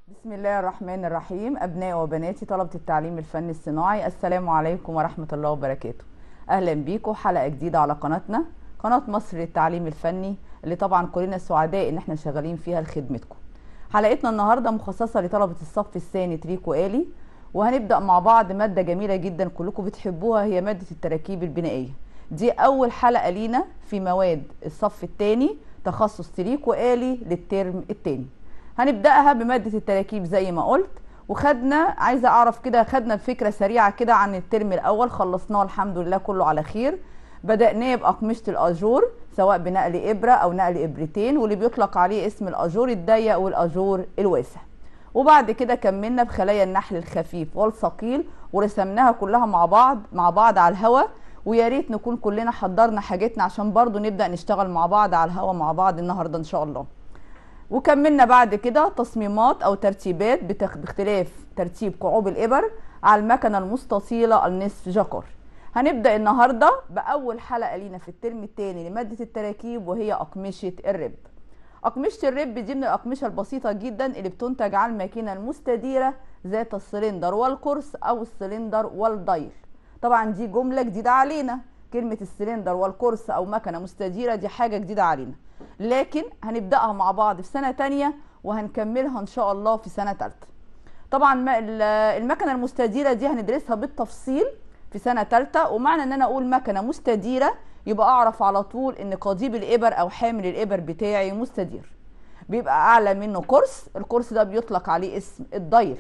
بسم الله الرحمن الرحيم أبنائي وبناتي طلبة التعليم الفني الصناعي السلام عليكم ورحمة الله وبركاته أهلا بيكم حلقة جديدة على قناتنا قناة مصر للتعليم الفني اللي طبعا كلنا سعداء إن احنا شغالين فيها لخدمتكم حلقتنا النهاردة مخصصة لطلبة الصف الثاني تريكو آلي وهنبدأ مع بعض مادة جميلة جدا كلكم بتحبوها هي مادة التراكيب البنائية دي أول حلقة لينا في مواد الصف الثاني تخصص تريكو آلي للترم الثاني هنبداها بماده التراكيب زي ما قلت وخدنا عايزه اعرف كده خدنا فكره سريعه كده عن الترم الاول خلصناه الحمد لله كله على خير بدأناه بأقمشة الأجور سواء بنقل إبرة أو نقل إبرتين واللي بيطلق عليه اسم الأجور الضيق والأجور الواسع وبعد كده كملنا بخلايا النحل الخفيف والثقيل ورسمناها كلها مع بعض مع بعض على الهوا ويا ريت نكون كلنا حضرنا حاجتنا عشان برضو نبدأ نشتغل مع بعض على الهوا مع بعض النهارده إن شاء الله وكملنا بعد كده تصميمات او ترتيبات بتخ... باختلاف ترتيب كعوب الابر على المكنه المستطيله النصف جاكور هنبدا النهارده باول حلقه لينا في الترم الثاني لماده التراكيب وهي اقمشه الرب اقمشه الرب دي من الاقمشه البسيطه جدا اللي بتنتج على الماكينه المستديره ذات السلندر والقرص او السلندر والدايل طبعا دي جمله جديده علينا كلمه السلندر والقرص او مكنه مستديره دي حاجه جديده علينا لكن هنبداها مع بعض في سنه تانية وهنكملها ان شاء الله في سنه ثالثه طبعا المكنه المستديره دي هندرسها بالتفصيل في سنه ثالثه ومعنى ان انا اقول مكنه مستديره يبقى اعرف على طول ان قضيب الابر او حامل الابر بتاعي مستدير بيبقى اعلى منه قرص القرص ده بيطلق عليه اسم الضيل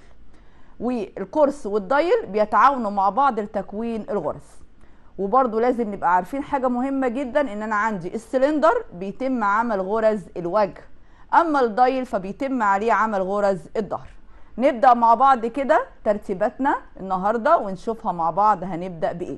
والقرص والضيل بيتعاونوا مع بعض لتكوين الغرز وبرضو لازم نبقى عارفين حاجة مهمة جدا ان انا عندي السلندر بيتم عمل غرز الوجه اما الضيل فبيتم عليه عمل غرز الظهر نبدأ مع بعض كده ترتيباتنا النهاردة ونشوفها مع بعض هنبدأ بايه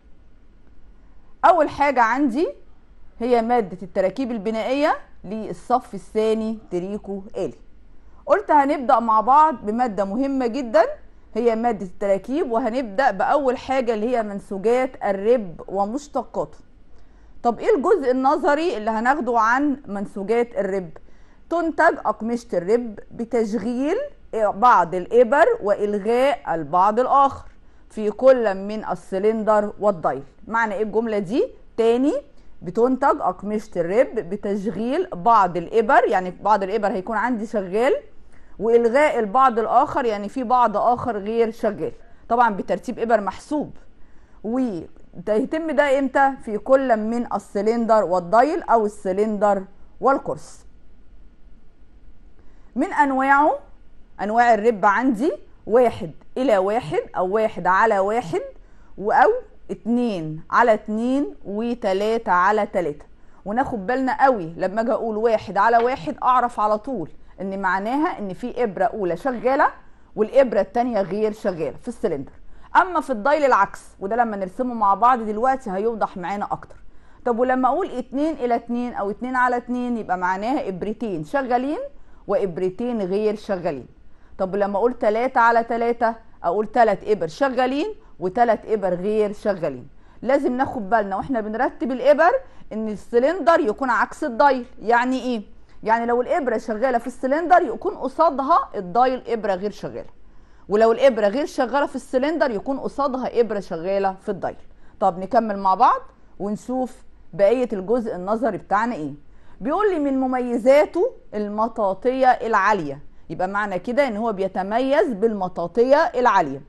اول حاجة عندي هي مادة التراكيب البنائية للصف الثاني تريكو آلي قلت هنبدأ مع بعض بمادة مهمة جدا هي مادة التراكيب وهنبدأ بأول حاجة اللي هي منسوجات الرب ومشتقاته طب ايه الجزء النظري اللي هناخده عن منسوجات الرب تنتج أقمشة الرب بتشغيل بعض الإبر وإلغاء البعض الآخر في كل من السلندر والضيل معنى ايه الجملة دي تاني بتنتج أقمشة الرب بتشغيل بعض الإبر يعني بعض الإبر هيكون عندي شغال والغاء البعض الاخر يعني في بعض اخر غير شغال طبعا بترتيب ابر محسوب ويتم ده امتى في كل من السلندر والضيل او السلندر والقرص من انواعه انواع الرب عندي واحد الى واحد او واحد على واحد او اتنين على اتنين وتلاتة على تلاتة وناخد بالنا قوي لما اجي اقول واحد على واحد اعرف على طول ان معناها ان في ابره اولى شغاله والابره الثانيه غير شغاله في السلندر اما في الضيل العكس وده لما نرسمه مع بعض دلوقتي هيوضح معانا اكتر طب ولما اقول 2 الى 2 او 2 على 2 يبقى معناها ابرتين شغالين وابرتين غير شغالين طب ولما اقول 3 على 3 اقول 3 ابر شغالين وثلاث ابر غير شغالين لازم ناخد بالنا واحنا بنرتب الابر ان السلندر يكون عكس الضيل يعني ايه يعني لو الابره شغاله في السلندر يكون قصادها الضايل ابره غير شغاله ولو الابره غير شغاله في السلندر يكون قصادها ابره شغاله في الضايل طب نكمل مع بعض ونشوف بقيه الجزء النظري بتاعنا ايه بيقول لي من مميزاته المطاطيه العاليه يبقى معنى كده ان هو بيتميز بالمطاطيه العاليه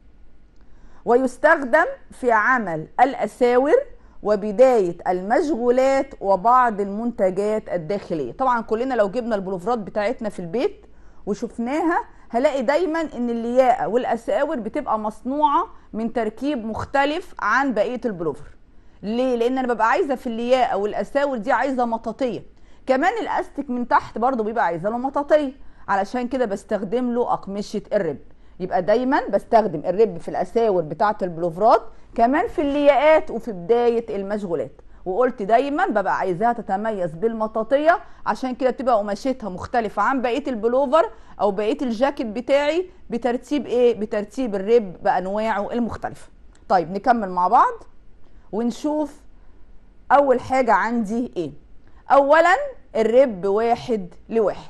ويستخدم في عمل الاساور وبداية المشغولات وبعض المنتجات الداخلية طبعا كلنا لو جبنا البلوفرات بتاعتنا في البيت وشفناها هلاقي دايما ان اللياقة والاساور بتبقى مصنوعة من تركيب مختلف عن بقية البلوفر ليه؟ لان انا ببقى عايزة في اللياقة والاساور دي عايزة مطاطية كمان الاستك من تحت برضو بيبقى عايزة له مطاطية علشان كده بستخدم له اقمشة الرب يبقى دايما بستخدم الرب في الاساور بتاعه البلوفرات كمان في اللياقات وفي بدايه المشغولات وقلت دايما ببقى عايزاها تتميز بالمطاطيه عشان كده بتبقى قماشتها مختلفه عن بقيه البلوفر او بقيه الجاكيت بتاعي بترتيب ايه بترتيب الرب بانواعه المختلفه طيب نكمل مع بعض ونشوف اول حاجه عندي ايه اولا الرب واحد لواحد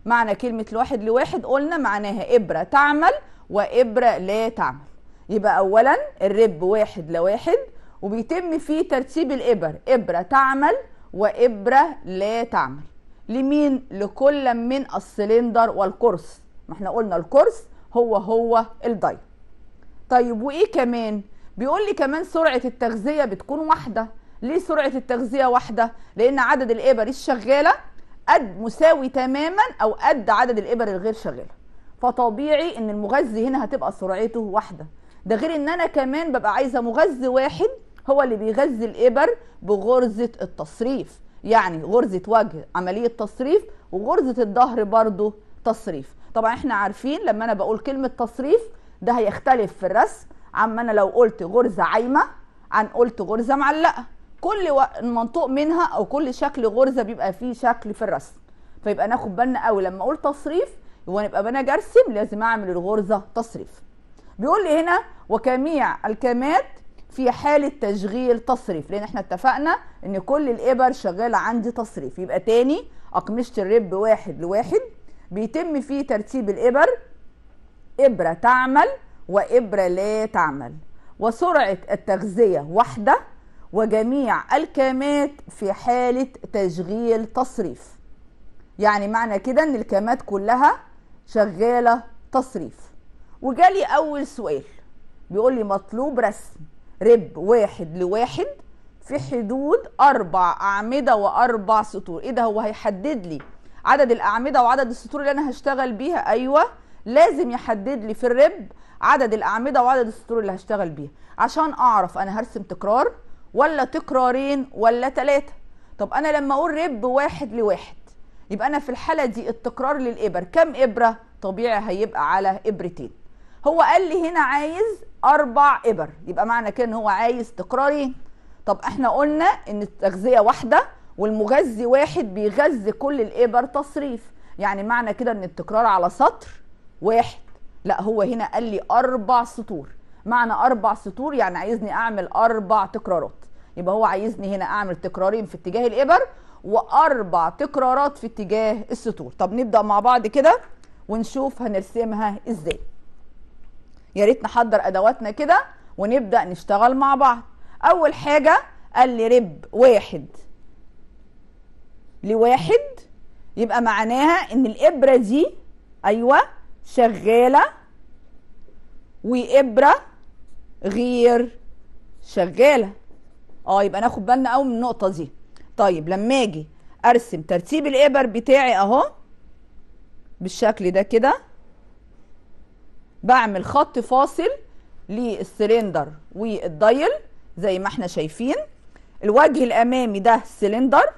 معنى كلمة لواحد لواحد قلنا معناها إبرة تعمل وإبرة لا تعمل يبقى أولا الرب واحد لواحد وبيتم فيه ترتيب الإبر إبرة تعمل وإبرة لا تعمل لمين لكل من السلندر والقرص ما احنا قلنا القرص هو هو الداي طيب وايه كمان بيقول لي كمان سرعه التغذيه بتكون واحده ليه سرعه التغذيه واحده لان عدد الابر الشغاله قد مساوي تماما او قد عدد الابر الغير شغاله فطبيعي ان المغذي هنا هتبقى سرعته واحده ده غير ان انا كمان ببقى عايزه مغذي واحد هو اللي بيغذي الابر بغرزه التصريف يعني غرزه وجه عمليه تصريف وغرزه الظهر برضو تصريف طبعا احنا عارفين لما انا بقول كلمه تصريف ده هيختلف في الرسم عما انا لو قلت غرزه عايمه عن قلت غرزه معلقه كل منطوق منها او كل شكل غرزه بيبقى فيه شكل في الرسم فيبقى ناخد بالنا قوي لما اقول تصريف يبقى نبقى باجي ارسم لازم اعمل الغرزه تصريف بيقول لي هنا وجميع الكامات في حالة تشغيل تصريف لأن احنا اتفقنا إن كل الإبر شغالة عندي تصريف يبقى تاني أقمشة الرب واحد لواحد بيتم فيه ترتيب الإبر إبرة تعمل وإبرة لا تعمل وسرعة التغذية واحدة وجميع الكامات في حالة تشغيل تصريف يعني معنى كده ان الكامات كلها شغالة تصريف وجالي اول سؤال بيقول لي مطلوب رسم رب واحد لواحد في حدود اربع اعمدة واربع سطور ايه ده هو هيحدد لي عدد الاعمدة وعدد السطور اللي انا هشتغل بيها ايوه لازم يحدد لي في الرب عدد الاعمدة وعدد السطور اللي هشتغل بيها عشان اعرف انا هرسم تكرار ولا تكرارين ولا ثلاثة طب انا لما اقول رب واحد لواحد يبقى انا في الحالة دي التكرار للابر كم ابرة طبيعي هيبقى على ابرتين هو قال لي هنا عايز اربع ابر يبقى معنى كده ان هو عايز تكرارين طب احنا قلنا ان التغذية واحدة والمغذي واحد بيغذي كل الابر تصريف يعني معنى كده ان التكرار على سطر واحد لا هو هنا قال لي اربع سطور معنى اربع سطور يعني عايزني اعمل اربع تكرارات يبقى هو عايزني هنا اعمل تكرارين في اتجاه الابر واربع تكرارات في اتجاه السطور طب نبدا مع بعض كده ونشوف هنرسمها ازاي يا ريت نحضر ادواتنا كده ونبدا نشتغل مع بعض اول حاجه قال لي رب واحد لواحد يبقى معناها ان الابره دي ايوه شغاله وابره غير شغاله اه يبقى ناخد بالنا قوي من النقطه دي طيب لما اجي ارسم ترتيب الابر بتاعي اهو بالشكل ده كده بعمل خط فاصل للسلندر والدايل زي ما احنا شايفين الوجه الامامي ده سلندر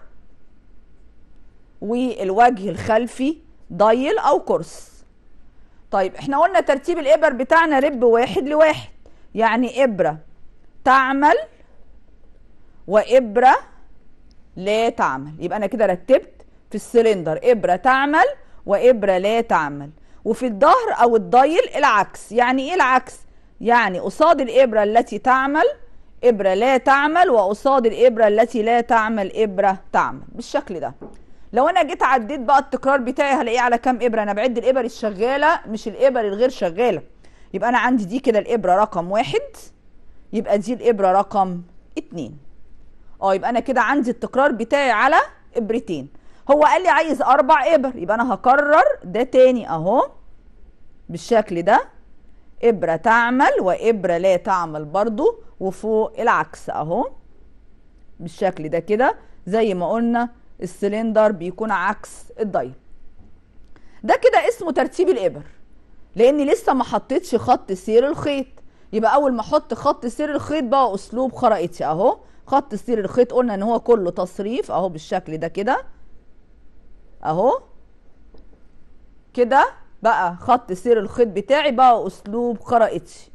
والوجه الخلفي دايل او كرس طيب احنا قلنا ترتيب الابر بتاعنا رب واحد لواحد يعني ابره تعمل وابره لا تعمل يبقى انا كده رتبت في السلندر ابره تعمل وابره لا تعمل وفي الظهر او الضيل العكس يعني ايه العكس يعني قصاد الابره التي تعمل ابره لا تعمل وقصاد الابره التي لا تعمل ابره تعمل بالشكل ده لو انا جيت عديت بقى التكرار بتاعي هلاقيه على كام ابره انا بعد الابر الشغاله مش الابر الغير شغاله يبقى انا عندي دي كده الابره رقم واحد يبقى دي الابره رقم اتنين اه يبقى انا كده عندي التكرار بتاعي على ابرتين هو قال لي عايز اربع ابر يبقى انا هكرر ده تاني اهو بالشكل ده ابره تعمل وابره لا تعمل برضو وفوق العكس اهو بالشكل ده كده زي ما قلنا السلندر بيكون عكس الضيق ده كده اسمه ترتيب الابر لاني لسه ما حطيتش خط سير الخيط يبقى اول ما احط خط سير الخيط بقى اسلوب خرائطي اهو خط سير الخيط قلنا ان هو كله تصريف اهو بالشكل ده كده اهو كده بقى خط سير الخيط بتاعي بقى اسلوب خرائطي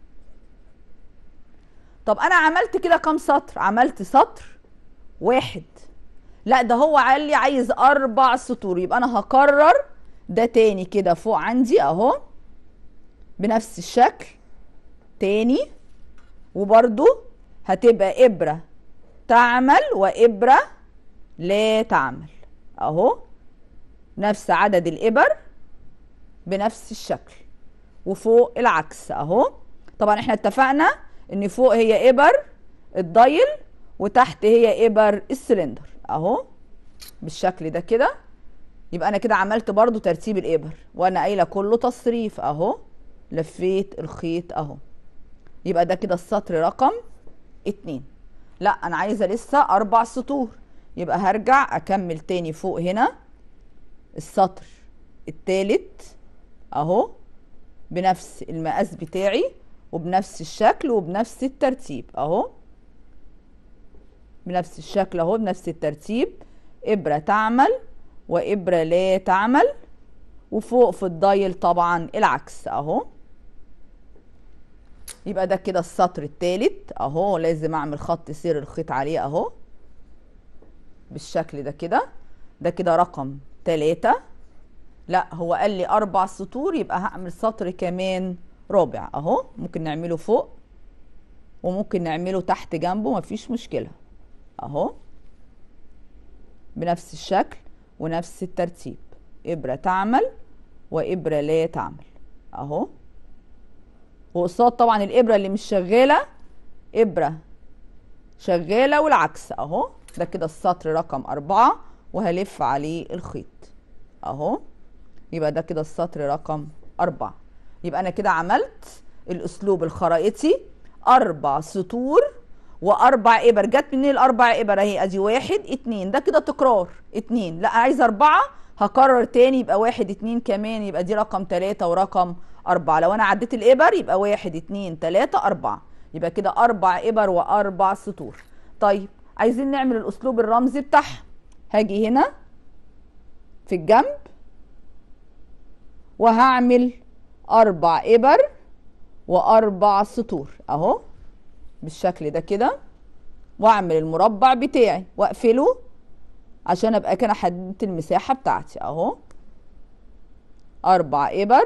طب انا عملت كده كام سطر عملت سطر واحد لا ده هو قال لي عايز اربع سطور يبقى انا هكرر ده تاني كده فوق عندي اهو بنفس الشكل تاني وبرده هتبقى ابره تعمل وابره لا تعمل اهو نفس عدد الابر بنفس الشكل وفوق العكس اهو طبعا احنا اتفقنا ان فوق هي ابر الضيل وتحت هي ابر السلندر اهو بالشكل ده كده يبقى انا كده عملت برضو ترتيب الابر وانا قايله كله تصريف اهو لفيت الخيط اهو يبقى ده كده السطر رقم اتنين لا انا عايزه لسه اربع سطور يبقى هرجع اكمل تاني فوق هنا السطر التالت اهو بنفس المقاس بتاعي وبنفس الشكل وبنفس الترتيب اهو بنفس الشكل اهو بنفس الترتيب ابرة تعمل وابرة لا تعمل وفوق في الضايل طبعا العكس اهو يبقى ده كده السطر التالت اهو لازم اعمل خط سير الخيط عليه اهو بالشكل ده كده ده كده رقم تلاتة لا هو قال لي اربع سطور يبقى هعمل سطر كمان رابع اهو ممكن نعمله فوق وممكن نعمله تحت جنبه مفيش مشكلة اهو بنفس الشكل ونفس الترتيب ابرة تعمل وابرة لا تعمل اهو وقصاد طبعا الابرة اللي مش شغالة ابرة شغالة والعكس اهو ده كده السطر رقم اربعة وهلف عليه الخيط اهو يبقى ده كده السطر رقم أربعة يبقى أنا كده عملت الأسلوب الخرائطي أربع سطور وأربع إبر جت منين الأربع إبر أهي أدي واحد اتنين ده كده تكرار اتنين لا عايزة أربعة هكرر تاني يبقى واحد اتنين كمان يبقى دي رقم تلاتة ورقم أربعة لو أنا عديت الإبر يبقى واحد اتنين تلاتة أربعة يبقى كده أربع إبر وأربع سطور طيب عايزين نعمل الأسلوب الرمزي بتاعها هاجي هنا في الجنب وهعمل اربع ابر واربع سطور اهو بالشكل ده كده واعمل المربع بتاعي واقفله عشان ابقى كده حددت المساحه بتاعتي اهو اربع ابر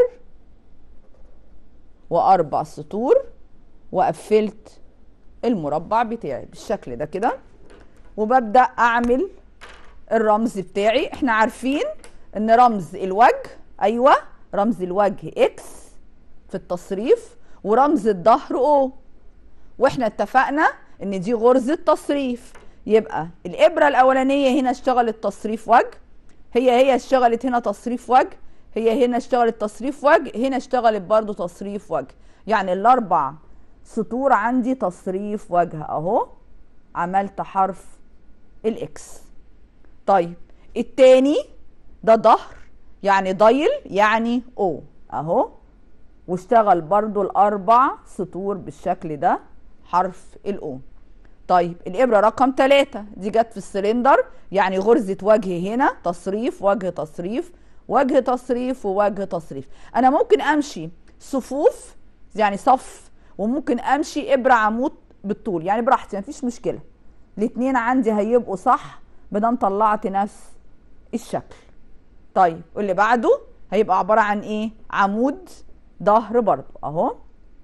واربع سطور وقفلت المربع بتاعي بالشكل ده كده وببدا اعمل الرمز بتاعي احنا عارفين ان رمز الوجه ايوه رمز الوجه اكس في التصريف ورمز الظهر او واحنا اتفقنا ان دي غرزة تصريف يبقى الابرة الاولانية هنا اشتغلت تصريف وجه هي هي اشتغلت هنا تصريف وجه هي هنا اشتغلت تصريف وجه هنا اشتغلت برضو تصريف وجه يعني الاربع سطور عندي تصريف وجه اهو عملت حرف الاكس طيب التاني ده ظهر يعني ضيل يعني او اهو واشتغل برضو الاربع سطور بالشكل ده حرف الاو طيب الابره رقم ثلاثة دي جت في السلندر يعني غرزه وجه هنا تصريف وجه تصريف وجه تصريف ووجه تصريف انا ممكن امشي صفوف يعني صف وممكن امشي ابره عمود بالطول يعني براحتي مفيش مشكله الاتنين عندي هيبقوا صح بدل طلعت نفس الشكل طيب واللي بعده هيبقى عبارة عن ايه عمود ظهر برضو اهو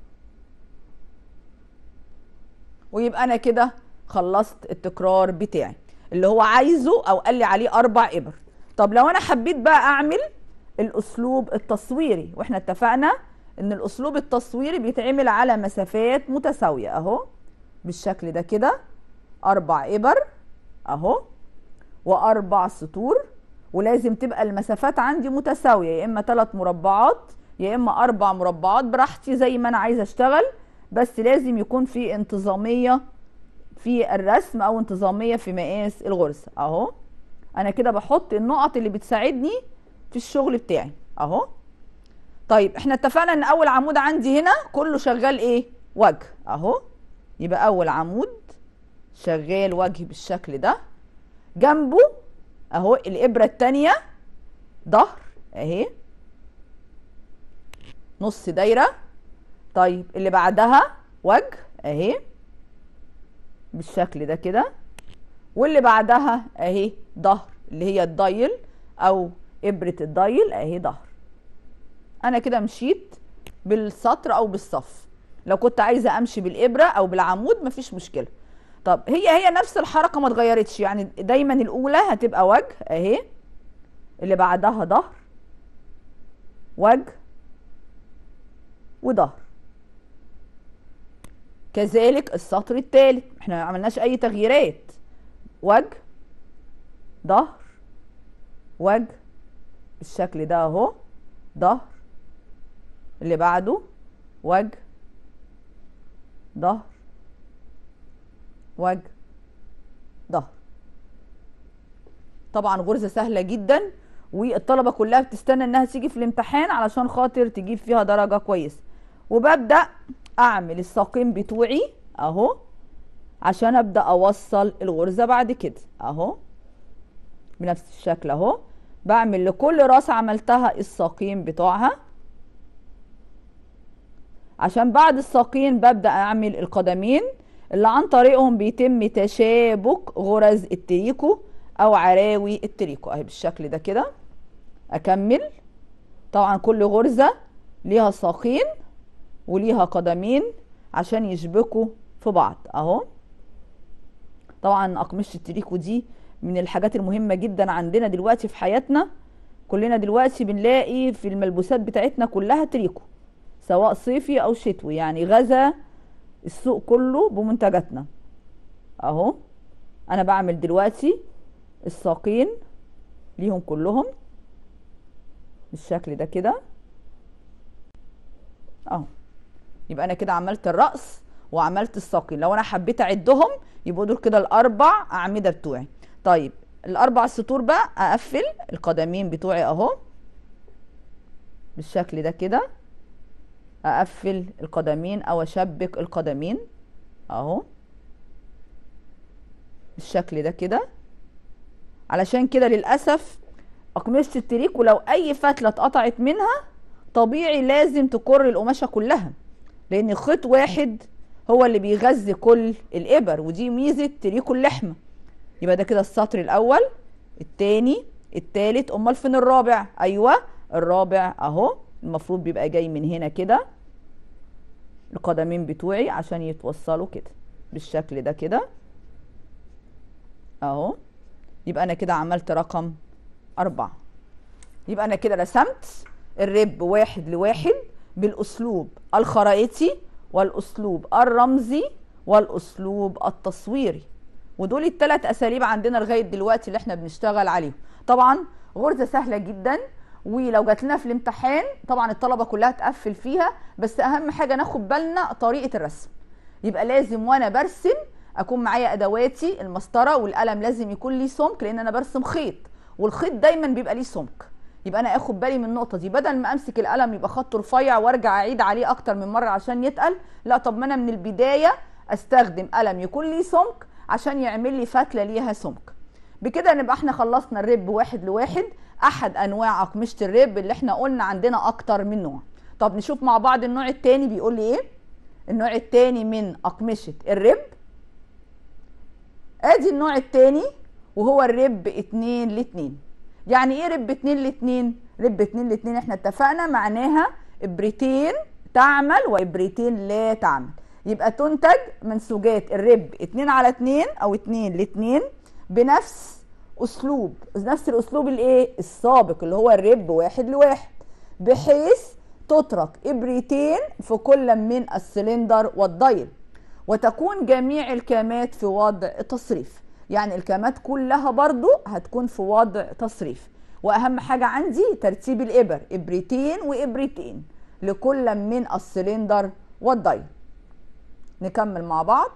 ويبقى انا كده خلصت التكرار بتاعي اللي هو عايزه او قال لي عليه اربع ابر طب لو انا حبيت بقى اعمل الاسلوب التصويري واحنا اتفقنا ان الاسلوب التصويري بيتعمل على مسافات متساوية اهو بالشكل ده كده اربع ابر اهو واربع سطور ولازم تبقى المسافات عندي متساويه يا اما ثلاث مربعات يا اما اربع مربعات براحتي زي ما انا عايزه اشتغل بس لازم يكون في انتظاميه في الرسم او انتظاميه في مقاس الغرزه اهو انا كده بحط النقط اللي بتساعدني في الشغل بتاعي اهو طيب احنا اتفقنا ان اول عمود عندي هنا كله شغال ايه وجه اهو يبقى اول عمود شغال وجه بالشكل ده جنبه اهو الابره الثانيه ظهر اهي نص دايره طيب اللي بعدها وجه اهي بالشكل ده كده واللي بعدها اهي ظهر اللي هي الضيل او ابره الضيل اهي ظهر انا كده مشيت بالسطر او بالصف لو كنت عايزه امشي بالابره او بالعمود مفيش مشكله طب هي هي نفس الحركه ما اتغيرتش يعني دايما الاولى هتبقى وجه اهي اللي بعدها ظهر وجه وظهر كذلك السطر الثالث احنا ما عملناش اي تغييرات وجه ظهر وجه بالشكل ده اهو ظهر اللي بعده وجه ظهر وجه ظهر طبعا غرزه سهله جدا والطلبه كلها بتستنى انها تيجي في الامتحان علشان خاطر تجيب فيها درجه كويسه وببدا اعمل الساقين بتوعي اهو عشان ابدا اوصل الغرزه بعد كده اهو بنفس الشكل اهو بعمل لكل راس عملتها الساقين بتوعها عشان بعد الساقين ببدا اعمل القدمين اللي عن طريقهم بيتم تشابك غرز التريكو او عراوي التريكو اهي بالشكل ده كده اكمل طبعا كل غرزه ليها ساقين وليها قدمين عشان يشبكوا في بعض اهو طبعا اقمشه التريكو دي من الحاجات المهمه جدا عندنا دلوقتي في حياتنا كلنا دلوقتي بنلاقي في الملبوسات بتاعتنا كلها تريكو سواء صيفي او شتوي يعني غزا السوق كله بمنتجاتنا اهو انا بعمل دلوقتي الساقين ليهم كلهم بالشكل ده كده اهو يبقى انا كده عملت الراس وعملت الساقين لو انا حبيت اعدهم يبقوا دول كده الاربع اعمده بتوعي طيب الاربع سطور بقى اقفل القدمين بتوعي اهو بالشكل ده كده اقفل القدمين او اشبك القدمين اهو بالشكل ده كده علشان كده للاسف اقمشه التريكو لو اي فتله اتقطعت منها طبيعي لازم تكر القماشه كلها لان خيط واحد هو اللي بيغذي كل الابر ودي ميزه تريكو اللحمه يبقى ده كده السطر الاول التاني التالت امال فين الرابع ايوه الرابع اهو المفروض بيبقى جاي من هنا كده القدمين بتوعي عشان يتوصلوا كده بالشكل ده كده اهو يبقى انا كده عملت رقم أربعة يبقى انا كده رسمت الرب واحد لواحد بالاسلوب الخرائطي والاسلوب الرمزي والاسلوب التصويري ودول الثلاث اساليب عندنا لغايه دلوقتي اللي احنا بنشتغل عليهم طبعا غرزه سهله جدا ولو جات لنا في الامتحان طبعا الطلبه كلها تقفل فيها بس اهم حاجه ناخد بالنا طريقه الرسم يبقى لازم وانا برسم اكون معايا ادواتي المسطره والقلم لازم يكون ليه سمك لان انا برسم خيط والخيط دايما بيبقى ليه سمك يبقى انا اخد بالي من النقطه دي بدل ما امسك القلم يبقى خطه رفيع وارجع اعيد عليه اكتر من مره عشان يتقل لا طب ما انا من البدايه استخدم قلم يكون ليه سمك عشان يعمل لي فتله ليها سمك بكده نبقى احنا خلصنا الرب واحد لواحد احد انواع اقمشه الرب اللي احنا قلنا عندنا اكتر من نوع طب نشوف مع بعض النوع التاني بيقول لي ايه النوع التاني من اقمشه الرب ادي النوع التاني وهو الرب اتنين لاتنين يعني ايه رب اتنين لاتنين رب اتنين لاتنين احنا اتفقنا معناها ابرتين تعمل وابرتين لا تعمل يبقى تنتج منسوجات الرب اتنين على اتنين او اتنين لاتنين بنفس اسلوب نفس الاسلوب الايه السابق اللي هو الرب واحد لواحد بحيث تترك ابرتين في كل من السلندر والضيل وتكون جميع الكامات في وضع تصريف يعني الكامات كلها برضو هتكون في وضع تصريف واهم حاجة عندي ترتيب الابر ابرتين وابرتين لكل من السلندر والضيل نكمل مع بعض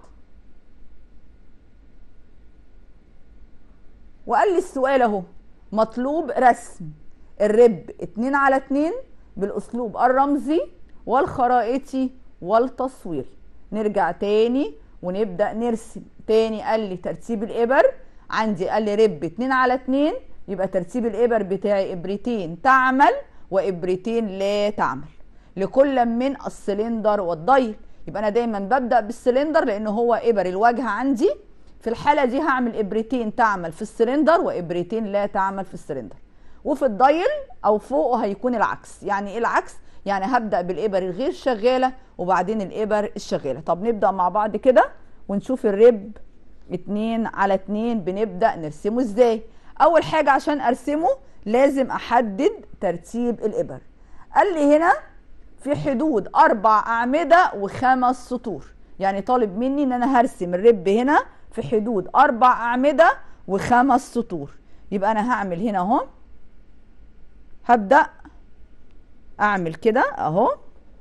وقال لي السؤال اهو مطلوب رسم الرب اتنين على اتنين بالاسلوب الرمزي والخرائطي والتصويري نرجع تاني ونبدأ نرسم تاني قال لي ترتيب الإبر عندي قال لي رب اتنين على اتنين يبقى ترتيب الإبر بتاعي إبرتين تعمل وإبرتين لا تعمل لكل من السلندر والضيل يبقى أنا دايما ببدأ بالسلندر لأن هو إبر الواجهة عندي في الحالة دي هعمل إبرتين تعمل في السلندر وإبرتين لا تعمل في السلندر وفي الضيل أو فوقه هيكون العكس يعني إيه العكس؟ يعني هبدأ بالإبر الغير شغالة وبعدين الإبر الشغالة طب نبدأ مع بعض كده ونشوف الرب اتنين على اتنين بنبدأ نرسمه ازاي أول حاجة عشان أرسمه لازم احدد ترتيب الابر قال لي هنا في حدود اربع اعمده وخمس سطور يعني طالب مني ان انا هرسم الرب هنا في حدود اربع اعمده وخمس سطور يبقى انا هعمل هنا اهو هبدا اعمل كده اهو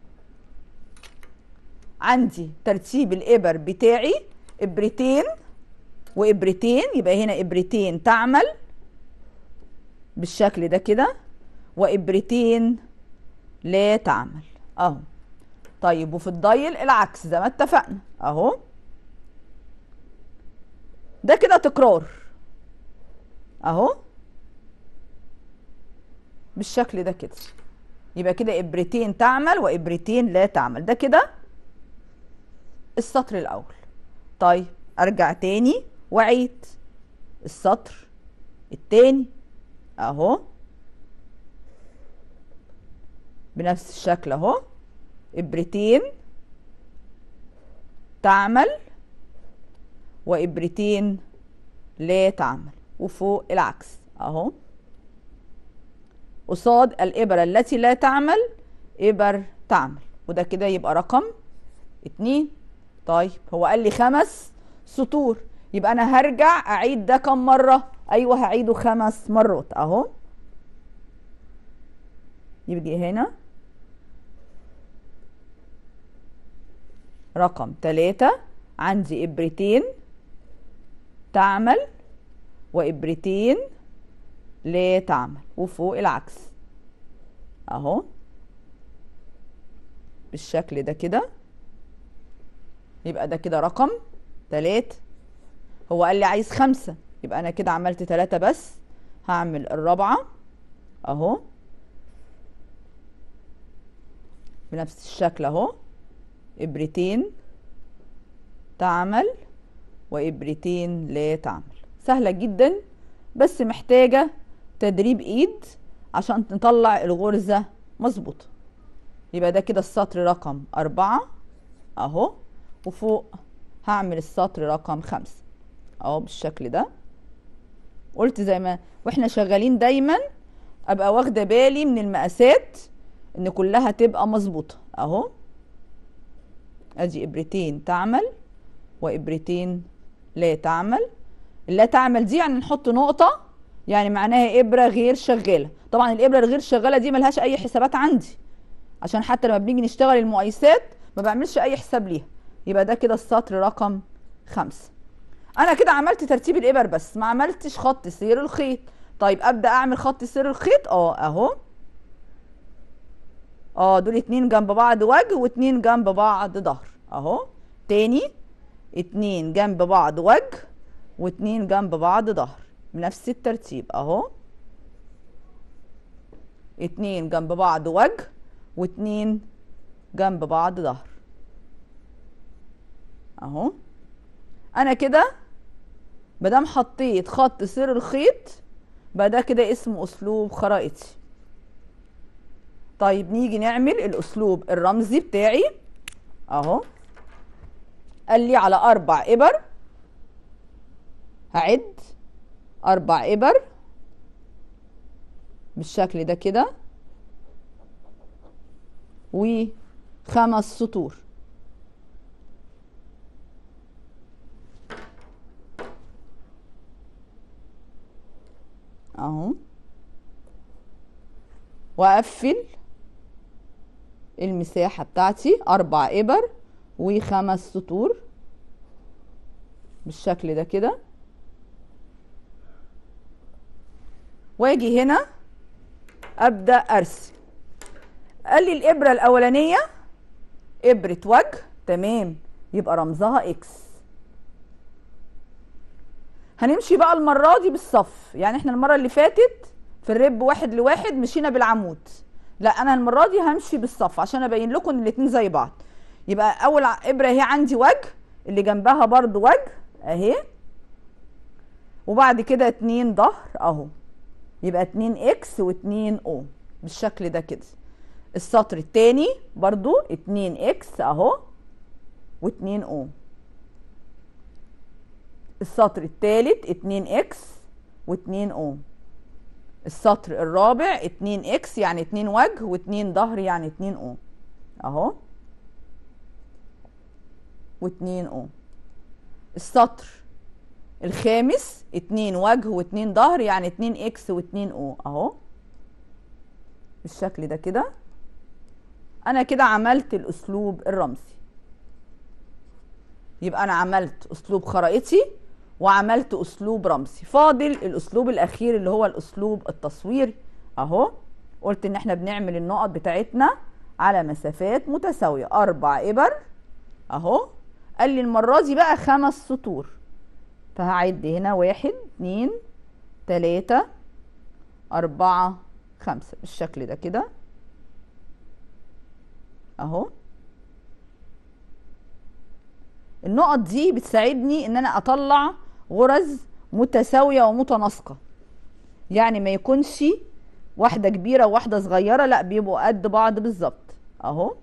عندي ترتيب الابر بتاعي ابرتين وابرتين يبقى هنا ابرتين تعمل بالشكل ده كده وابرتين لا تعمل اهو طيب وفي الضيل العكس زي ما اتفقنا اهو ده كده تكرار اهو بالشكل ده كده يبقى كده ابرتين تعمل وابرتين لا تعمل ده كده السطر الاول طيب ارجع تاني واعيد السطر التاني اهو بنفس الشكل اهو ابرتين تعمل وابرتين لا تعمل وفوق العكس اهو قصاد الابره التي لا تعمل ابر تعمل وده كده يبقى رقم اتنين طيب هو قال لي خمس سطور يبقى انا هرجع اعيد ده كم مره ايوه هعيده خمس مرات اهو يجي هنا رقم تلاتة عندي ابرتين تعمل وابرتين لا تعمل وفوق العكس اهو بالشكل ده كده يبقى ده كده رقم تلاتة هو قال لي عايز خمسة يبقى انا كده عملت تلاتة بس هعمل الرابعة اهو بنفس الشكل اهو ابرتين تعمل وابرتين لا تعمل سهلة جدا بس محتاجة تدريب ايد عشان نطلع الغرزة مظبوطة يبقى ده كده السطر رقم أربعة أهو وفوق هعمل السطر رقم خمسة أهو بالشكل ده قلت زي ما واحنا شغالين دايما أبقى واخدة بالي من المقاسات إن كلها تبقى مظبوطة أهو أدي إبرتين تعمل وإبرتين لا تعمل لا تعمل دي يعني نحط نقطة يعني معناها إبرة غير شغالة طبعا الإبرة الغير شغالة دي ملهاش أي حسابات عندي عشان حتى لما بنيجي نشتغل المقايسات ما بعملش أي حساب ليها يبقى ده كده السطر رقم خمسة أنا كده عملت ترتيب الإبر بس ما عملتش خط سير الخيط طيب أبدأ أعمل خط سير الخيط أه أهو اه دول اتنين جنب بعض وجه واتنين جنب بعض ظهر اهو تاني اتنين جنب بعض وجه واتنين جنب بعض ظهر بنفس الترتيب اهو اتنين جنب بعض وجه واتنين جنب بعض ظهر اهو انا كده مادام حطيت خط سير الخيط بقى ده كده اسمه اسلوب خرائطي طيب نيجي نعمل الاسلوب الرمزي بتاعي اهو قال لي على اربع ابر هعد اربع ابر بالشكل ده كده وخمس سطور اهو واقفل المساحة بتاعتي أربع إبر وخمس سطور بالشكل ده كده واجي هنا أبدأ أرسم قال لي الإبرة الأولانية إبرة وجه تمام يبقى رمزها إكس هنمشي بقى المرة دي بالصف يعني احنا المرة اللي فاتت في الرب واحد لواحد مشينا بالعمود لا انا المره دي همشي بالصف عشان ابين لكم ان الاتنين زي بعض يبقى اول ابره اهي عندي وجه اللي جنبها برضو وجه اهي وبعد كده اتنين ظهر اهو يبقى اتنين اكس واتنين او بالشكل ده كده السطر التاني برضو اتنين اكس اهو واتنين او السطر التالت اتنين اكس واتنين او السطر الرابع 2 اكس يعني 2 وجه و2 ظهر يعني 2 او اهو و2 او السطر الخامس 2 وجه و2 ظهر يعني 2 اكس و2 او اهو بالشكل ده كده انا كده عملت الاسلوب الرمزي يبقى انا عملت اسلوب خرائطي وعملت اسلوب رمزي فاضل الاسلوب الاخير اللي هو الاسلوب التصويري اهو قلت ان احنا بنعمل النقط بتاعتنا على مسافات متساويه اربع ابر اهو قال لي المره دي بقى خمس سطور فهعد هنا واحد اتنين تلاته اربعه خمسه بالشكل ده كده اهو النقط دي بتساعدني ان انا اطلع غرز متساويه ومتناسقه يعني ما يكونش واحده كبيره وواحده صغيره لا بيبقوا قد بعض بالظبط اهو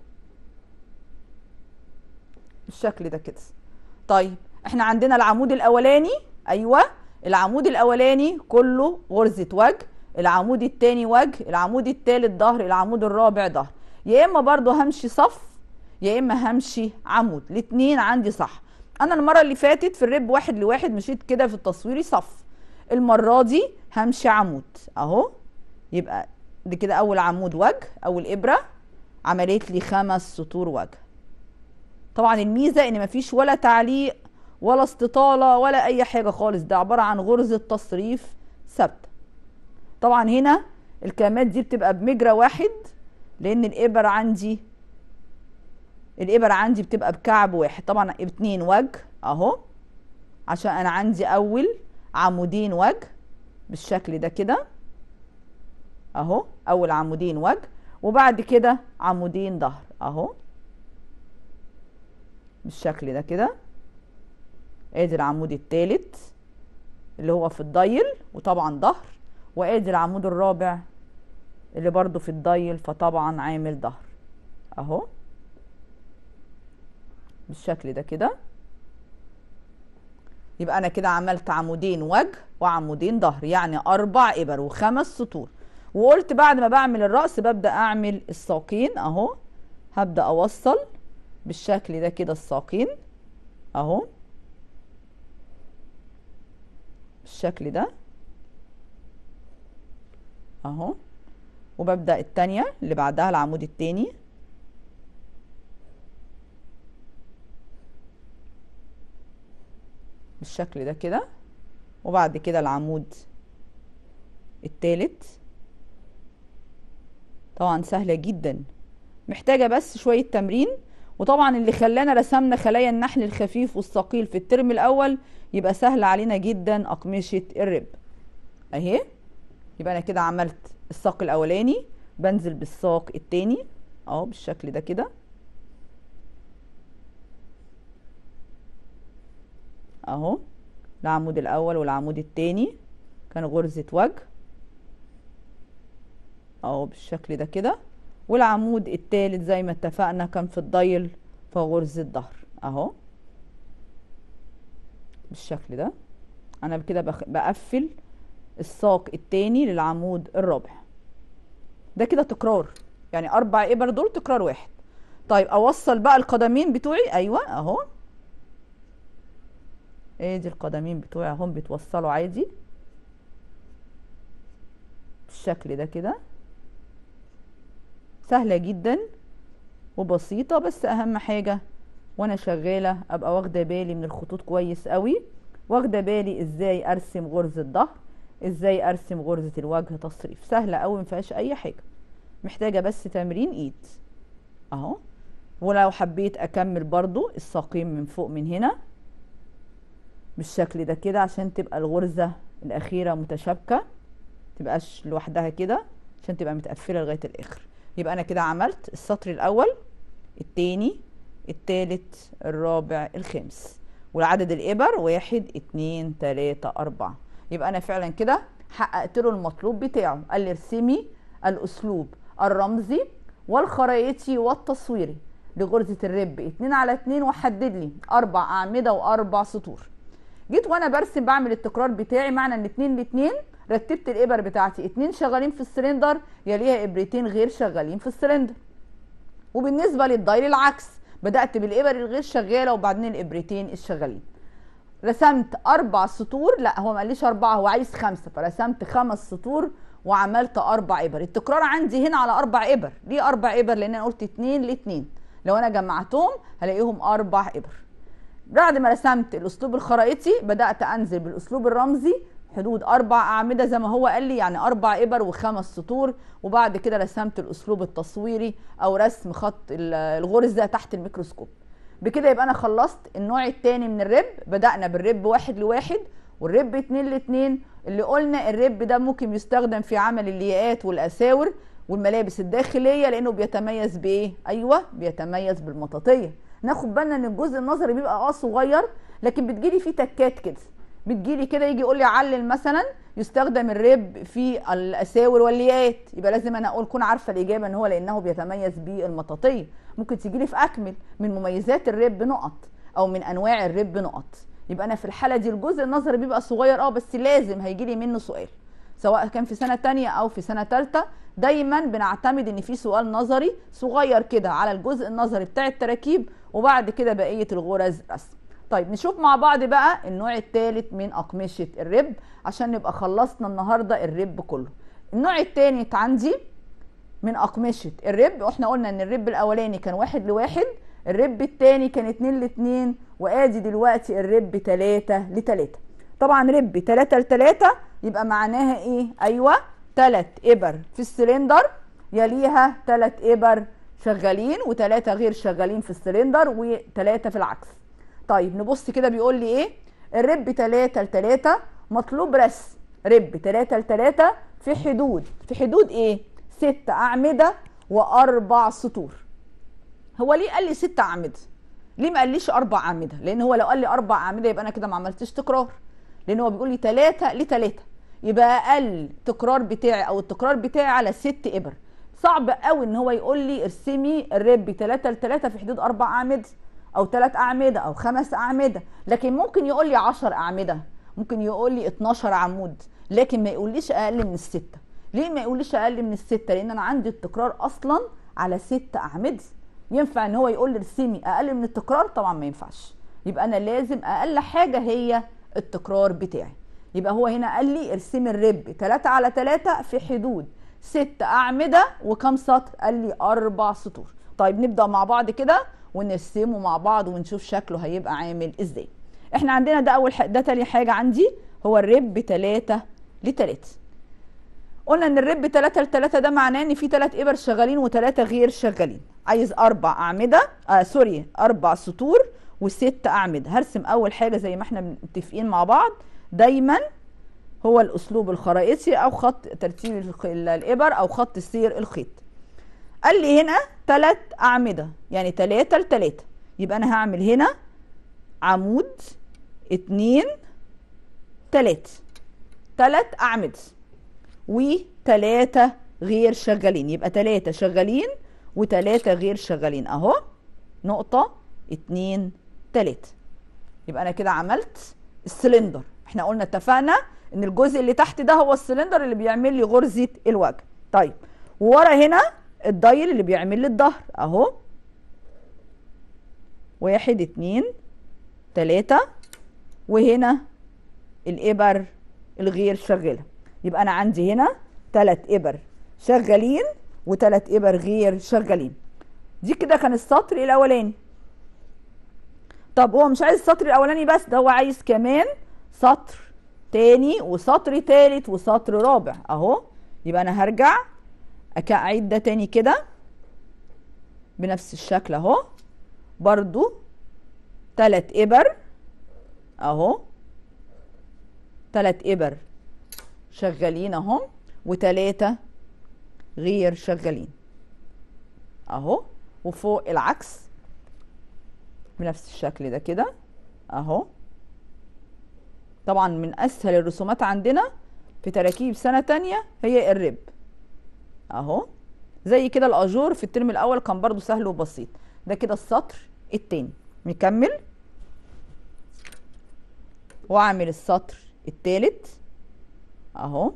بالشكل ده كده طيب احنا عندنا العمود الاولاني ايوه العمود الاولاني كله غرزه وجه العمود التاني وجه العمود التالت ظهر العمود الرابع ظهر يا اما برضو همشي صف يا اما همشي عمود الاتنين عندي صح انا المره اللي فاتت في الرب واحد لواحد مشيت كده في التصويري صف المره دي همشي عمود اهو يبقى دي كده اول عمود وجه اول ابره عملت لي خمس سطور وجه طبعا الميزه ان مفيش ولا تعليق ولا استطاله ولا اي حاجه خالص ده عباره عن غرزه تصريف ثابته طبعا هنا الكلمات دي بتبقى بمجرى واحد لان الابر عندي الابر عندي بتبقى بكعب واحد طبعا اتنين وجه اهو عشان انا عندي اول عمودين وجه بالشكل ده كده اهو اول عمودين وجه وبعد كده عمودين ظهر اهو بالشكل ده كده ادي العمود التالت اللي هو في الضيل وطبعا ظهر وادي العمود الرابع اللي برضو في الضيل فطبعا عامل ظهر اهو بالشكل ده كده يبقى انا كده عملت عمودين وجه وعمودين ظهر يعني اربع ابر وخمس سطور وقلت بعد ما بعمل الراس ببدا اعمل الساقين اهو هبدا اوصل بالشكل ده كده الساقين اهو بالشكل ده اهو وببدا التانية اللي بعدها العمود التاني بالشكل ده كده وبعد كده العمود التالت طبعا سهلة جدا محتاجة بس شوية تمرين وطبعا اللي خلانا رسمنا خلايا النحل الخفيف والثقيل في الترم الأول يبقى سهل علينا جدا أقمشة الرب أهي يبقى أنا كده عملت الساق الأولاني بنزل بالساق التاني أهو بالشكل ده كده اهو العمود الاول والعمود التاني كان غرزة وجه اهو بالشكل ده كده والعمود التالت زي ما اتفقنا كان في الضيل فغرزة ظهر اهو بالشكل ده انا كده بقفل الساق التاني للعمود الرابع ده كده تكرار يعني اربع ابر دول تكرار واحد طيب اوصل بقى القدمين بتوعي ايوه اهو ادي القدمين بتوعي اهم بيتوصلوا عادي بالشكل ده كده سهله جدا وبسيطه بس اهم حاجه وانا شغاله ابقى واخده بالي من الخطوط كويس قوي واخده بالي ازاي ارسم غرزه ظهر ازاي ارسم غرزه الوجه تصريف سهله قوي مفيهاش اي حاجه محتاجه بس تمرين ايد اهو ولو حبيت اكمل برضو الساقين من فوق من هنا بالشكل ده كده عشان تبقى الغرزة الأخيرة متشابكة تبقاش لوحدها كده عشان تبقى متقفلة لغاية الآخر يبقى أنا كده عملت السطر الأول التاني التالت الرابع الخامس والعدد الإبر واحد اتنين تلاتة أربعة يبقى أنا فعلا كده حققت له المطلوب بتاعه قال لي ارسمي الأسلوب الرمزي والخرائطي والتصويري لغرزة الرب اتنين على اتنين وحدد لي أربع أعمدة وأربع سطور جيت وانا برسم بعمل التكرار بتاعي معنى ان اتنين لاتنين رتبت الابر بتاعتي اتنين شغالين في السلندر يليها ابرتين غير شغالين في السلندر وبالنسبه للدايل العكس بدات بالابر الغير شغاله وبعدين الابرتين الشغالين رسمت اربع سطور لا هو ما قاليش اربعه هو عايز خمسه فرسمت خمس سطور وعملت اربع ابر التكرار عندي هنا على اربع ابر ليه اربع ابر لان انا قلت اتنين لاتنين لو انا جمعتهم هلاقيهم اربع ابر بعد ما رسمت الاسلوب الخرائطي بدات انزل بالاسلوب الرمزي حدود اربع اعمده زي ما هو قال لي يعني اربع ابر وخمس سطور وبعد كده رسمت الاسلوب التصويري او رسم خط الغرزه تحت الميكروسكوب بكده يبقى انا خلصت النوع الثاني من الرب بدانا بالرب واحد لواحد والرب اتنين لاتنين اللي قلنا الرب ده ممكن يستخدم في عمل الياقات والاساور والملابس الداخليه لانه بيتميز بايه ايوه بيتميز بالمطاطيه ناخد بالنا ان الجزء النظري بيبقى اه صغير لكن بتجيلي فيه تكات كده بتجيلي كده يجي يقول لي علل مثلا يستخدم الرب في الاساور والليات يبقى لازم انا اقول كون عارفه الاجابه ان هو لانه بيتميز بالمطاطيه ممكن تيجي لي في اكمل من مميزات الرب نقط او من انواع الرب نقط يبقى انا في الحاله دي الجزء النظري بيبقى صغير اه بس لازم هيجي لي منه سؤال سواء كان في سنه تانية او في سنه ثالثه دايما بنعتمد ان في سؤال نظري صغير كده على الجزء النظري بتاع التراكيب وبعد كده بقيه الغرز رسم طيب نشوف مع بعض بقى النوع الثالث من اقمشه الرب عشان نبقى خلصنا النهارده الرب كله النوع الثاني عندي من اقمشه الرب واحنا قلنا ان الرب الاولاني كان واحد لواحد الرب الثاني كان اتنين لاتنين وادي دلوقتي الرب تلاتة لتلاتة طبعا رب تلاتة لتلاتة يبقى معناها ايه ايوه تلات ابر في السلندر يليها تلات ابر شغالين وتلاتة غير شغالين في السلندر وتلاتة في العكس طيب نبص كده بيقول لي ايه الرب تلاتة لتلاتة مطلوب رسم رب تلاتة لتلاتة في حدود في حدود ايه ست اعمدة واربع سطور هو ليه قال لي ست اعمدة ليه ما قاليش اربع اعمدة لان هو لو قال لي اربع اعمدة يبقى انا كده ما عملتش تكرار لان هو بيقول لي تلاتة لتلاتة يبقى اقل تكرار بتاعي او التكرار بتاعي على ست ابر صعب قوي ان هو يقول لي ارسمي الرب 3 ل 3 في حدود اربع اعمده او ثلاث اعمده او خمس اعمده لكن ممكن يقول لي 10 اعمده ممكن يقول لي 12 عمود لكن ما يقوليش اقل من السته ليه ما يقوليش اقل من السته لان انا عندي التكرار اصلا على ست اعمده ينفع ان هو يقول لي ارسمي اقل من التكرار طبعا ما ينفعش يبقى انا لازم اقل حاجه هي التكرار بتاعي يبقى هو هنا قال لي ارسمي الرب 3 على 3 في حدود ست أعمدة وكم سطر؟ قال لي أربع سطور. طيب نبدأ مع بعض كده ونرسمه مع بعض ونشوف شكله هيبقى عامل ازاي. احنا عندنا ده أول ده تاني حاجة عندي هو الرب 3 لتلاتة. قلنا ان الرب 3 لتلاتة ده معناه ان في ثلاث ابر شغالين وثلاثة غير شغالين. عايز أربع أعمدة آه سوري أربع سطور وست أعمدة. هرسم أول حاجة زي ما احنا متفقين مع بعض دايما هو الاسلوب الخرائطي او خط ترتيب الابر او خط سير الخيط قال لي هنا ثلاث اعمده يعني ثلاثة لثلاثة يبقى انا هعمل هنا عمود اتنين تلاتة ثلاث اعمده وثلاثة غير شغالين يبقى ثلاثة شغالين وثلاثة غير شغالين اهو نقطة اتنين تلاتة يبقى انا كده عملت السلندر احنا قلنا اتفقنا ان الجزء اللي تحت ده هو السلندر اللي بيعمل لي غرزه الوجه طيب وورا هنا الدايل اللي بيعمل لي الظهر اهو واحد اتنين تلاتة وهنا الابر الغير شغاله يبقى انا عندي هنا تلات ابر شغالين وتلات ابر غير شغالين دي كده كان السطر الاولاني طب هو مش عايز السطر الاولاني بس ده هو عايز كمان سطر تاني وسطر تالت وسطر رابع اهو يبقى انا هرجع اعيد ده تاني كده بنفس الشكل اهو برضو تلات ابر اهو تلات ابر شغالين اهم وتلاتة غير شغالين اهو وفوق العكس بنفس الشكل ده كده اهو طبعا من اسهل الرسومات عندنا في تراكيب سنة تانية هي الرب اهو زي كده الاجور في الترم الاول كان برضو سهل وبسيط ده كده السطر التاني نكمل واعمل السطر التالت اهو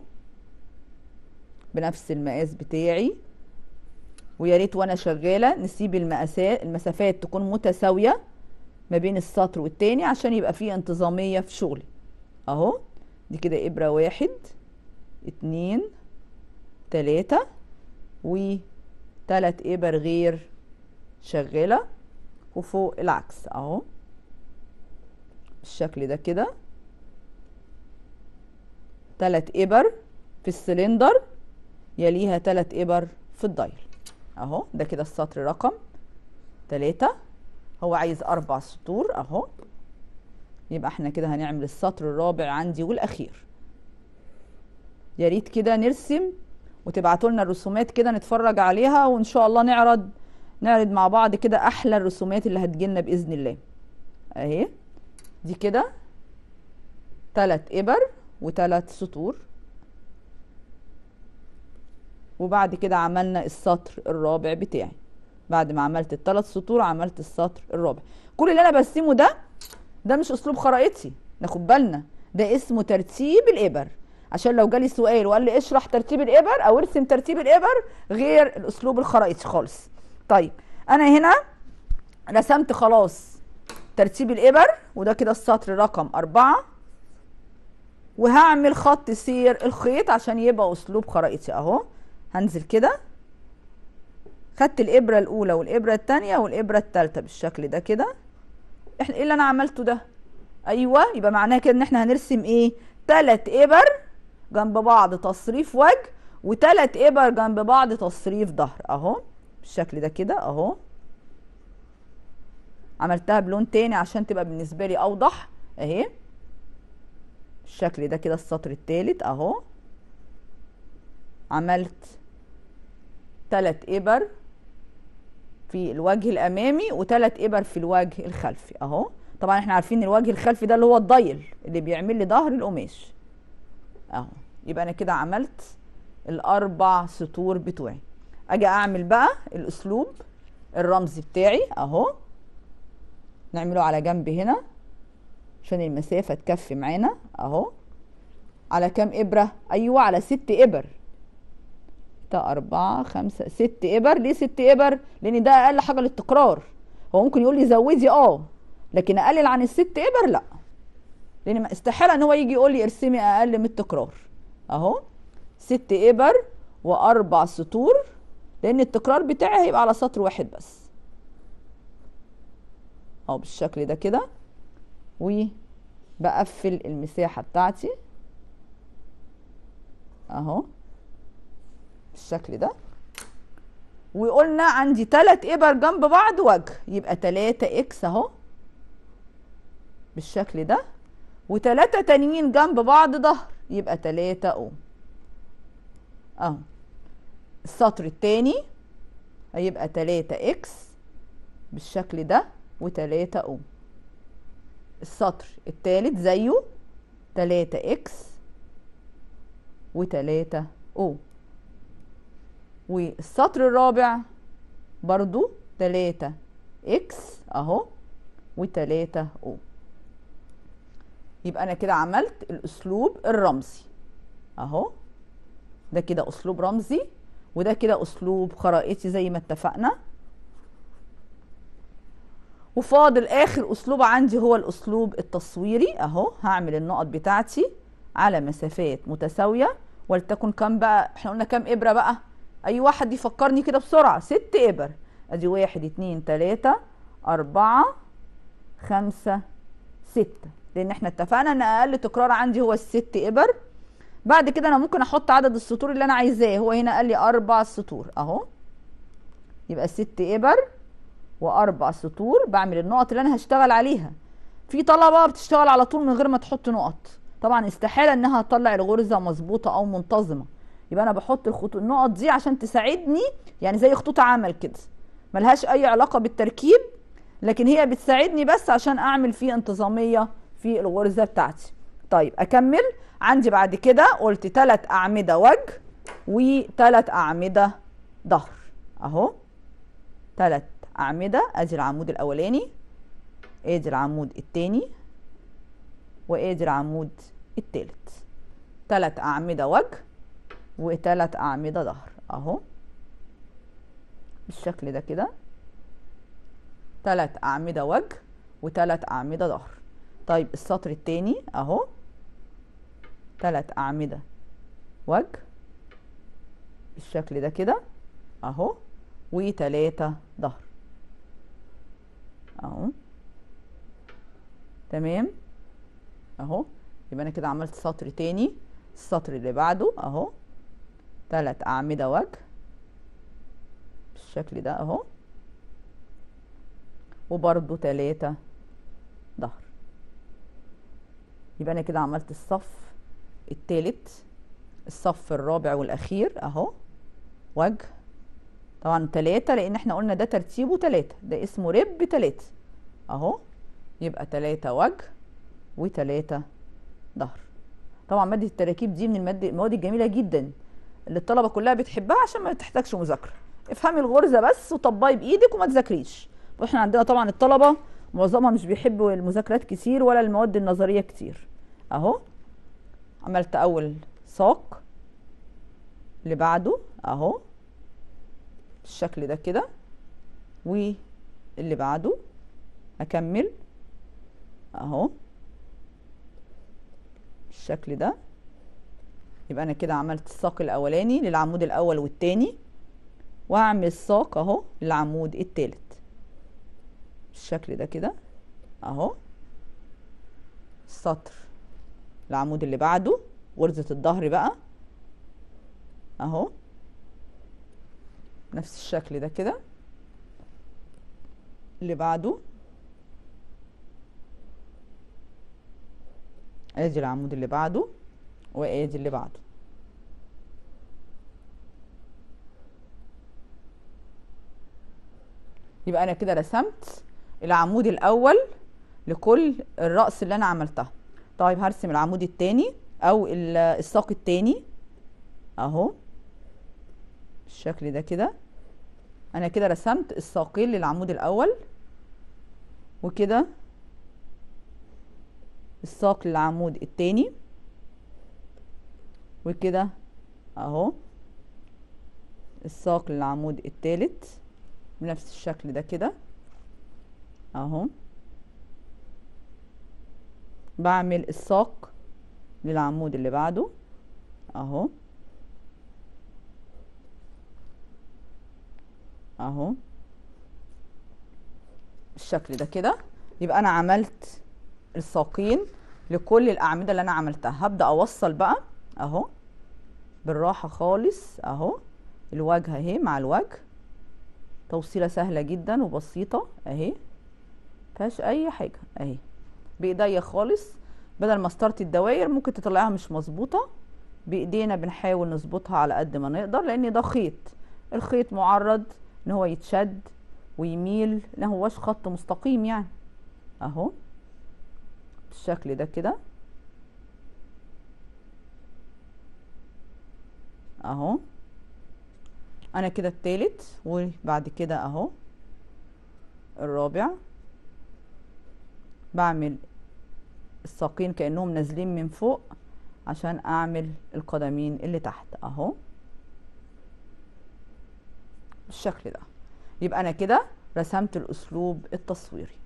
بنفس المقاس بتاعي ويا ريت وانا شغاله نسيب المقاسات المسافات تكون متساويه ما بين السطر والتاني عشان يبقى فيه انتظاميه في شغلي اهو دي كده ابره واحد اتنين تلاته وتلات ابر غير شغاله وفوق العكس اهو بالشكل ده كده تلات ابر في السلندر يليها تلات ابر في الداير اهو ده كده السطر رقم تلاتة هو عايز اربع سطور اهو يبقى احنا كده هنعمل السطر الرابع عندي والاخير يا ريت كده نرسم وتبعتوا لنا الرسومات كده نتفرج عليها وان شاء الله نعرض نعرض مع بعض كده احلى الرسومات اللي هتجيلنا باذن الله اهي دي كده تلات ابر وتلات سطور وبعد كده عملنا السطر الرابع بتاعي بعد ما عملت الثلاث سطور عملت السطر الرابع كل اللي انا برسمه ده ده مش اسلوب خرائطي ناخد بالنا ده اسمه ترتيب الابر عشان لو جالي سؤال وقال لي اشرح ترتيب الابر او ارسم ترتيب الابر غير الاسلوب الخرائطي خالص طيب انا هنا رسمت خلاص ترتيب الابر وده كده السطر رقم أربعة وهعمل خط سير الخيط عشان يبقى اسلوب خرائطي اهو هنزل كده خدت الابره الاولى والابره الثانيه والابره الثالثه بالشكل ده كده احنا ايه اللي انا عملته ده ايوه يبقى معناه كده ان احنا هنرسم ايه ثلاث ابر جنب بعض تصريف وجه وثلاث ابر جنب بعض تصريف ظهر اهو بالشكل ده كده اهو عملتها بلون تاني عشان تبقى بالنسبه لي اوضح اهي بالشكل ده كده السطر الثالث اهو عملت ثلاث ابر في الوجه الامامي وثلاث ابر في الوجه الخلفي اهو طبعا احنا عارفين الوجه الخلفي ده اللي هو الضيل اللي بيعمل لي ظهر القماش اهو يبقى انا كده عملت الاربع سطور بتوعي اجي اعمل بقى الاسلوب الرمزي بتاعي اهو نعمله على جنب هنا عشان المسافه تكفي معانا اهو على كام ابره ايوه على ست ابر ستة أربعة خمسة ست إبر ليه ست إبر؟ لأن ده أقل حاجة للتكرار هو ممكن يقول لي زودي أه لكن أقلل عن الست إبر لأ لأن استحالة إن هو يجي يقول لي ارسمي أقل من التكرار أهو ست إبر وأربع سطور لأن التكرار بتاعي هيبقى على سطر واحد بس أهو بالشكل ده كده وبقفل المساحة بتاعتي أهو بالشكل ده وقلنا عندي تلات ابر جنب بعض وجه يبقى تلاتة اكس اهو بالشكل ده وتلاتة تانيين جنب بعض ظهر يبقى تلاتة او اهو السطر التاني هيبقى تلاتة اكس بالشكل ده وتلاتة او السطر التالت زيه تلاتة اكس وتلاتة او والسطر الرابع برضو تلاتة اكس اهو وتلاتة او يبقى انا كده عملت الاسلوب الرمزي اهو ده كده اسلوب رمزي وده كده اسلوب خرائطي زي ما اتفقنا وفاضل اخر اسلوب عندي هو الاسلوب التصويري اهو هعمل النقط بتاعتي على مسافات متساويه ولتكن كام بقى احنا قلنا كام ابره بقى اي واحد يفكرني كده بسرعه ست ابر ادي واحد اتنين تلاته اربعه خمسه سته لان احنا اتفقنا ان اقل تكرار عندي هو الست ابر بعد كده انا ممكن احط عدد السطور اللي انا عايزاه هو هنا قال لي اربع سطور اهو يبقى ست ابر واربع سطور بعمل النقط اللي انا هشتغل عليها في طلبه بتشتغل على طول من غير ما تحط نقط طبعا استحاله انها تطلع الغرزه مظبوطه او منتظمه يبقى انا بحط الخطوط النقط دي عشان تساعدني يعني زي خطوط عمل كده ملهاش اي علاقه بالتركيب لكن هي بتساعدني بس عشان اعمل فيه انتظاميه في الغرزه بتاعتي طيب اكمل عندي بعد كده قلت ثلاث اعمده وجه وثلاث اعمده ظهر اهو ثلاث اعمده ادي العمود الاولاني ادي العمود الثاني وادي العمود الثالث تلات اعمده وجه وتلات اعمده ظهر اهو بالشكل ده كده تلات اعمده وجه وتلات اعمده ظهر طيب السطر التاني اهو تلات اعمده وجه بالشكل ده كده اهو وتلاتة ظهر اهو تمام اهو يبقى انا كده عملت سطر تاني السطر اللي بعده اهو تلات اعمدة وجه بالشكل ده اهو وبرده تلاتة ظهر يبقى انا كده عملت الصف التالت الصف الرابع والاخير اهو وجه طبعا تلاتة لان احنا قلنا ده ترتيبه تلاتة ده اسمه رب تلاتة اهو يبقى تلاتة وجه وتلاتة ظهر طبعا مادة التراكيب دي من المادة المواد الجميلة جدا اللي الطلبة كلها بتحبها عشان ما تحتاجش مذاكرة افهمي الغرزة بس وطبقي بايدك وما تذاكريش واحنا عندنا طبعا الطلبة معظمها مش بيحبوا المذاكرات كتير ولا المواد النظرية كتير اهو عملت اول ساق اللي بعده اهو بالشكل ده كده واللي بعده اكمل اهو بالشكل ده يبقى انا كده عملت الساق الاولاني للعمود الاول والتاني واعمل ساق اهو للعمود التالت بالشكل ده كده اهو السطر العمود اللي بعده غرزة الظهر بقى اهو نفس الشكل ده كده اللي بعده ادي العمود اللي بعده وادي اللي بعده يبقى انا كده رسمت العمود الاول لكل الرأس اللي انا عملتها طيب هرسم العمود التاني او الساق التاني اهو بالشكل ده كده انا كده رسمت الساقين للعمود الاول وكده الساق للعمود التاني وكده اهو الساق للعمود التالت بنفس الشكل ده كده اهو بعمل الساق للعمود اللي بعده اهو اهو بالشكل ده كده يبقى انا عملت الساقين لكل الاعمده اللي انا عملتها هبدا اوصل بقى اهو بالراحه خالص اهو الوجه اهي مع الوجه توصيله سهله جدا وبسيطه اهي مفيهاش اي حاجه اهي بايديا خالص بدل مسطره الدواير ممكن تطلعها مش مظبوطه بايدينا بنحاول نظبطها على قد ما نقدر لان ده خيط الخيط معرض ان هو يتشد ويميل لا هوش خط مستقيم يعني اهو بالشكل ده كده اهو انا كده التالت وبعد كده اهو الرابع بعمل الساقين كانهم نازلين من فوق عشان اعمل القدمين اللي تحت اهو بالشكل ده يبقى انا كده رسمت الاسلوب التصويري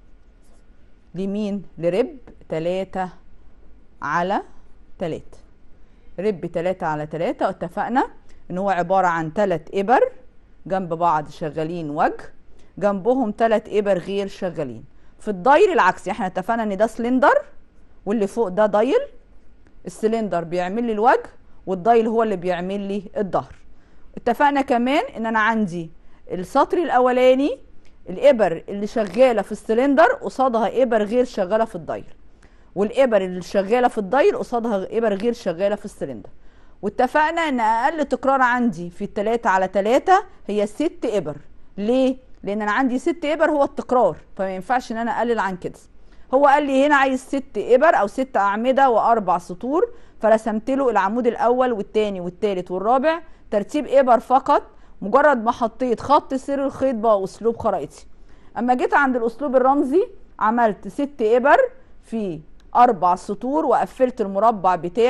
لمين لرب تلاتة على تلاتة رب تلاتة على تلاتة واتفقنا ان هو عبارة عن تلات ابر جنب بعض شغالين وجه جنبهم تلات ابر غير شغالين في الداير العكسي احنا اتفقنا ان ده سلندر واللي فوق ده دايل السلندر بيعمل لي الوجه والدايل هو اللي بيعمل لي الظهر اتفقنا كمان ان انا عندي السطر الاولاني الابر اللي شغاله في السلندر قصادها ابر غير شغاله في الدايل والابر اللي شغاله في الدايل قصادها ابر غير شغاله في السلندر واتفقنا ان اقل تكرار عندي في التلاتة على تلاتة هي ست ابر ليه لان انا عندي ست ابر هو التكرار فما ينفعش ان انا اقلل عن كده هو قال لي هنا عايز ست ابر او ست اعمده واربع سطور فرسمت له العمود الاول والثاني والثالث والرابع ترتيب ابر فقط مجرد ما حطيت خط سير الخيط بقى اسلوب خرائطي اما جيت عند الاسلوب الرمزي عملت ست ابر في اربع سطور وقفلت المربع بتاعي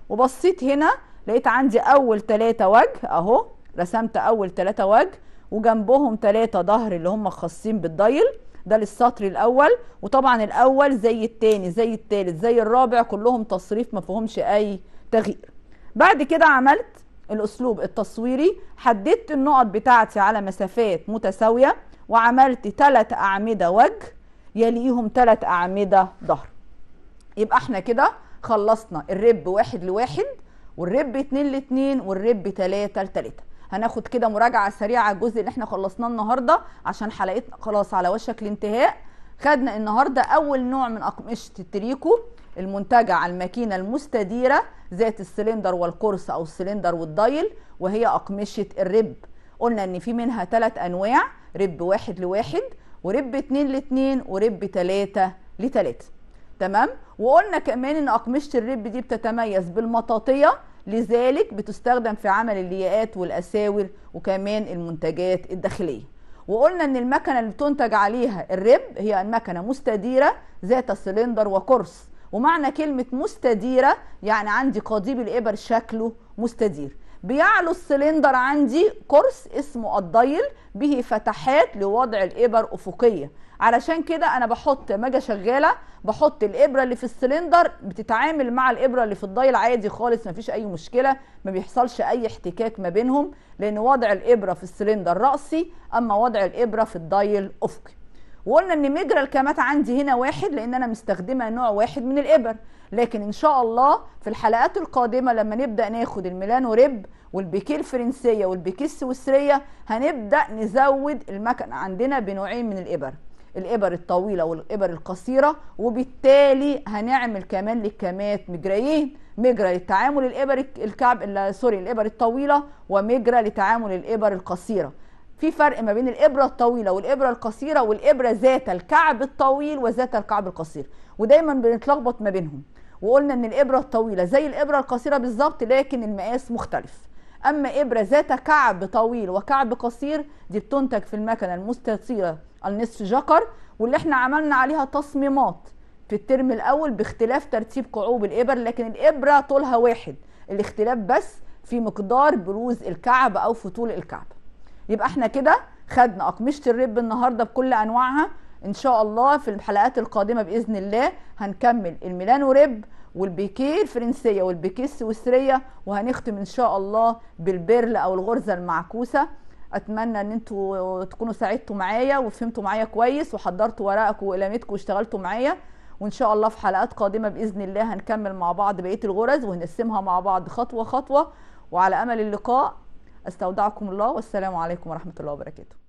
وبصيت هنا لقيت عندي اول ثلاثة وجه اهو رسمت اول ثلاثة وجه وجنبهم ثلاثة ظهر اللي هم خاصين بالضيل ده للسطر الاول وطبعا الاول زي التاني زي التالت زي الرابع كلهم تصريف ما فيهمش اي تغيير بعد كده عملت الاسلوب التصويري حددت النقط بتاعتي على مسافات متساويه وعملت ثلاث اعمده وجه يليهم ثلاث اعمده ظهر يبقى احنا كده خلصنا الرب واحد لواحد والرب اتنين لاتنين والرب تلاتة لتلاتة هناخد كده مراجعة سريعة على الجزء اللي احنا خلصناه النهاردة عشان حلقتنا خلاص على وشك الانتهاء خدنا النهاردة أول نوع من أقمشة التريكو المنتجة على الماكينة المستديرة ذات السلندر والقرص أو السلندر والضيل وهي أقمشة الرب قلنا إن في منها ثلاث أنواع رب واحد لواحد ورب اتنين لاتنين ورب تلاتة لتلاتة تمام وقلنا كمان ان اقمشه الرب دي بتتميز بالمطاطيه لذلك بتستخدم في عمل الياقات والاساور وكمان المنتجات الداخليه وقلنا ان المكنه اللي بتنتج عليها الرب هي المكنه مستديره ذات سلندر وقرص ومعنى كلمه مستديره يعني عندي قضيب الابر شكله مستدير بيعلو السلندر عندي قرص اسمه الضيل به فتحات لوضع الابر افقيه علشان كده انا بحط ما اجي شغاله بحط الابره اللي في السلندر بتتعامل مع الابره اللي في الضيل عادي خالص مفيش اي مشكله ما بيحصلش اي احتكاك ما بينهم لان وضع الابره في السلندر راسي اما وضع الابره في الضيل افقي وقلنا ان مجرى الكامات عندي هنا واحد لان انا مستخدمه نوع واحد من الابر لكن ان شاء الله في الحلقات القادمه لما نبدا ناخد الميلانو ريب والبيكيه الفرنسيه والبيكيه السويسريه هنبدا نزود المكنه عندنا بنوعين من الابر الابر الطويله والابر القصيره وبالتالي هنعمل كمان للكامات مجريين مجرى للتعامل الابر الكعب سوري الابر الطويله ومجرى لتعامل الابر القصيره في فرق ما بين الابره الطويله والابره القصيره والابره ذات الكعب الطويل وذات الكعب القصير ودايما بنتلخبط ما بينهم وقلنا ان الابره الطويله زي الابره القصيره بالظبط لكن المقاس مختلف اما ابره ذات كعب طويل وكعب قصير دي بتنتج في المكنه المستطيله النصف جكر واللي احنا عملنا عليها تصميمات في الترم الاول باختلاف ترتيب كعوب الابر لكن الابره طولها واحد الاختلاف بس في مقدار بروز الكعب او في طول الكعب يبقى احنا كده خدنا اقمشه الرب النهارده بكل انواعها ان شاء الله في الحلقات القادمه باذن الله هنكمل الميلانو ريب والبيكيه الفرنسيه والبيكيه السويسريه وهنختم ان شاء الله بالبيرل او الغرزه المعكوسه اتمنى ان انتوا تكونوا ساعدتوا معايا وفهمتوا معايا كويس وحضرتوا ورقكم وقلمتكم واشتغلتوا معايا وان شاء الله في حلقات قادمه باذن الله هنكمل مع بعض بقيه الغرز وهنقسمها مع بعض خطوه خطوه وعلى امل اللقاء استودعكم الله والسلام عليكم ورحمه الله وبركاته